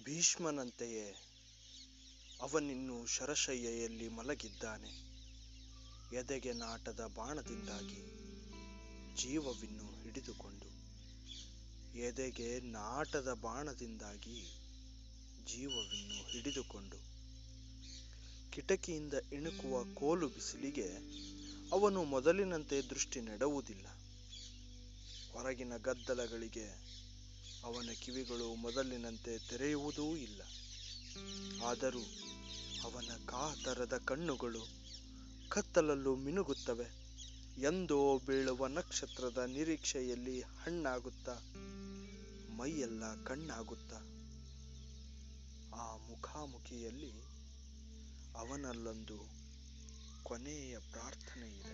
ಭೀಷ್ಮನಂತೆಯೇ ಅವನಿನ್ನು ಶರಶಯ್ಯೆಯಲ್ಲಿ ಮಲಗಿದ್ದಾನೆ ಎದೆಗೆ ನಾಟದ ಬಾಣದಿಂದಾಗಿ ಜೀವವಿನ್ನು ಹಿಡಿದುಕೊಂಡು ಎದೆಗೆ ನಾಟದ ಬಾಣದಿಂದಾಗಿ ಜೀವವಿನ್ನು ಹಿಡಿದುಕೊಂಡು ಕಿಟಕಿಯಿಂದ ಇಣುಕುವ ಕೋಲು ಬಿಸಿಲಿಗೆ ಅವನು ಮೊದಲಿನಂತೆ ದೃಷ್ಟಿ ನೆಡುವುದಿಲ್ಲ ಹೊರಗಿನ ಗದ್ದಲಗಳಿಗೆ ಅವನ ಕಿವಿಗಳು ಮೊದಲಿನಂತೆ ತೆರೆಯುವುದೂ ಇಲ್ಲ ಆದರೂ ಅವನ ಕಾತರದ ಕಣ್ಣುಗಳು ಕತ್ತಲಲ್ಲೂ ಮಿನುಗುತ್ತವೆ ಎಂದೋ ಬೀಳುವ ನಕ್ಷತ್ರದ ನಿರೀಕ್ಷೆಯಲ್ಲಿ ಹಣ್ಣಾಗುತ್ತಾ ಮೈಯೆಲ್ಲ ಕಣ್ಣಾಗುತ್ತಾ ಆ ಮುಖಾಮುಖಿಯಲ್ಲಿ ಅವನಲ್ಲೊಂದು ಕೊನೆಯ ಪ್ರಾರ್ಥನೆ ಇದೆ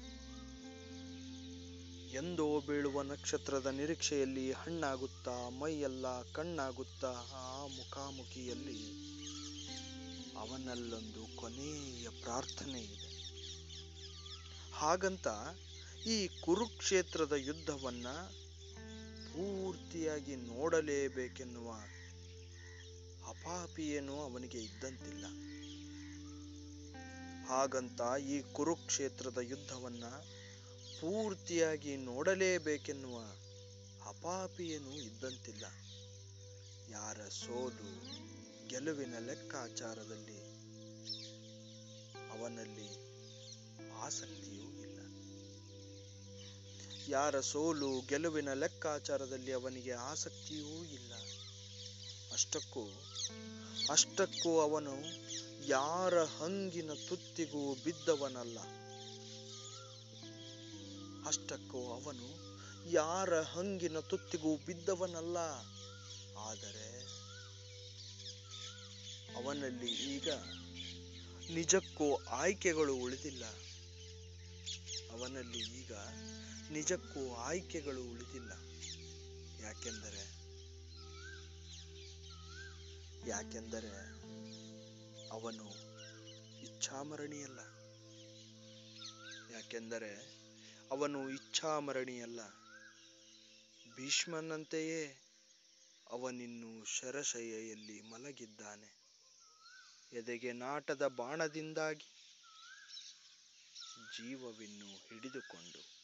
ಎಂದೋ ಬೀಳುವ ನಕ್ಷತ್ರದ ನಿರೀಕ್ಷೆಯಲ್ಲಿ ಹಣ್ಣಾಗುತ್ತಾ ಮೈಯೆಲ್ಲ ಕಣ್ಣಾಗುತ್ತಾ ಆ ಮುಖಾಮುಖಿಯಲ್ಲಿ ಅವನಲ್ಲೊಂದು ಕೊನೆಯ ಪ್ರಾರ್ಥನೆ ಇದೆ ಹಾಗಂತ ಈ ಕುರುಕ್ಷೇತ್ರದ ಯುದ್ಧವನ್ನ ಪೂರ್ತಿಯಾಗಿ ನೋಡಲೇಬೇಕೆನ್ನುವ ಹಪಾಪಿಯೇನೂ ಅವನಿಗೆ ಇದ್ದಂತಿಲ್ಲ ಹಾಗಂತ ಈ ಕುರುಕ್ಷೇತ್ರದ ಯುದ್ಧವನ್ನ ಪೂರ್ತಿಯಾಗಿ ನೋಡಲೇಬೇಕೆನ್ನುವ ಹಪಾಪಿಯೇನೂ ಇದ್ದಂತಿಲ್ಲ ಯಾರ ಸೋಲು ಗೆಲುವಿನ ಲೆಕ್ಕಾಚಾರದಲ್ಲಿ ಅವನಲ್ಲಿ ಆಸಕ್ತಿಯೂ ಇಲ್ಲ ಯಾರ ಸೋಲು ಗೆಲುವಿನ ಲೆಕ್ಕಾಚಾರದಲ್ಲಿ ಅವನಿಗೆ ಆಸಕ್ತಿಯೂ ಇಲ್ಲ ಅಷ್ಟಕ್ಕೂ ಅಷ್ಟಕ್ಕೂ ಅವನು ಯಾರ ಹಂಗಿನ ತುತ್ತಿಗೂ ಬಿದ್ದವನಲ್ಲ ಅಷ್ಟಕ್ಕೂ ಅವನು ಯಾರ ಹಂಗಿನ ತುತ್ತಿಗೂ ಬಿದ್ದವನಲ್ಲ ಆದರೆ ಅವನಲ್ಲಿ ಈಗ ನಿಜಕ್ಕೂ ಆಯ್ಕೆಗಳು ಉಳಿದಿಲ್ಲ ಅವನಲ್ಲಿ ಈಗ ನಿಜಕ್ಕೂ ಆಯ್ಕೆಗಳು ಉಳಿದಿಲ್ಲ ಯಾಕೆಂದರೆ ಯಾಕೆಂದರೆ ಅವನು ಇಚ್ಛಾಮರಣಿಯಲ್ಲ ಯಾಕೆಂದರೆ ಅವನು ಇಚ್ಛಾಮರಣಿಯಲ್ಲ ಭೀಷ್ಮನಂತೆಯೇ ಅವನಿನ್ನು ಶರಶಯ್ಯೆಯಲ್ಲಿ ಮಲಗಿದ್ದಾನೆ ಎದೆಗೆ ನಾಟದ ಬಾಣದಿಂದಾಗಿ ಜೀವವಿನ್ನು ಹಿಡಿದುಕೊಂಡು